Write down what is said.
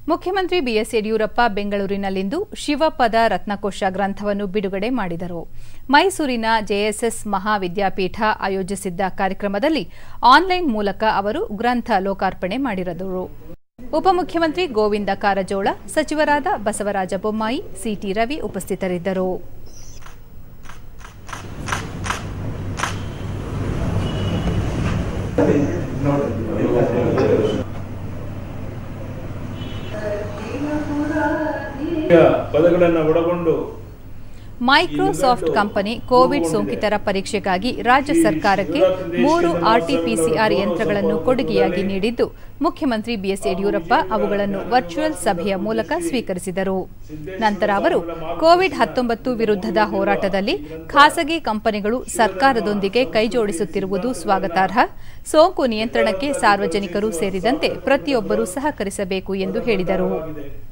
ಮುಖ್ಯಮಂತ್ರಿ ಬಿಎಸ್ ಯಡಿಯೂರಪ್ಪ ಬೆಂಗಳೂರಿನಲ್ಲಿಂದು ಶಿವಪದ ರತ್ನಕೋಶ ಗ್ರಂಥವನ್ನು ಬಿಡುಗಡೆ ಮಾಡಿದರು ಮೈಸೂರಿನ ಜೆಎಸ್ಎಸ್ ಮಹಾವಿದ್ಯಾಪೀಠ ಆಯೋಜಿಸಿದ್ದ ಕಾರ್ಯಕ್ರಮದಲ್ಲಿ ಆನ್ಲೈನ್ ಮೂಲಕ ಅವರು ಗ್ರಂಥ ಲೋಕಾರ್ಪಣೆ ಮಾಡಿದರು ಉಪಮುಖ್ಯಮಂತ್ರಿ ಗೋವಿಂದ ಕಾರಜೋಳ ಸಚಿವರಾದ ಬಸವರಾಜ ಬೊಮ್ಮಾಯಿ ಸಿಟಿ ರವಿ ಉಪಸ್ಥಿತರಿದ್ದರು ಪದಗಳನ್ನು ಒಳಗೊಂಡು ಮೈಕ್ರೋಸಾಫ್ಟ್ ಕಂಪನಿ ಕೋವಿಡ್ ಸೋಂಕಿತರ ಪರೀಕ್ಷೆಗಾಗಿ ರಾಜ್ಯ ಸರ್ಕಾರಕ್ಕೆ ಮೂರು ಆರ್ಟಿಪಿಸಿಆರ್ ಯಂತ್ರಗಳನ್ನು ಕೊಡುಗೆಯಾಗಿ ನೀಡಿದ್ದು ಮುಖ್ಯಮಂತ್ರಿ ಬಿಎಸ್ ಯಡಿಯೂರಪ್ಪ ಅವುಗಳನ್ನು ವರ್ಚುವಲ್ ಸಭೆಯ ಮೂಲಕ ಸ್ವೀಕರಿಸಿದರು ನಂತರ ಅವರು ಕೋವಿಡ್ ಹತ್ತೊಂಬತ್ತು ವಿರುದ್ಧದ ಹೋರಾಟದಲ್ಲಿ ಖಾಸಗಿ ಕಂಪನಿಗಳು ಸರ್ಕಾರದೊಂದಿಗೆ ಕೈಜೋಡಿಸುತ್ತಿರುವುದು ಸ್ವಾಗತಾರ್ಹ ಸೋಂಕು ನಿಯಂತ್ರಣಕ್ಕೆ ಸಾರ್ವಜನಿಕರು ಸೇರಿದಂತೆ ಪ್ರತಿಯೊಬ್ಬರೂ ಸಹಕರಿಸಬೇಕು ಎಂದು ಹೇಳಿದರು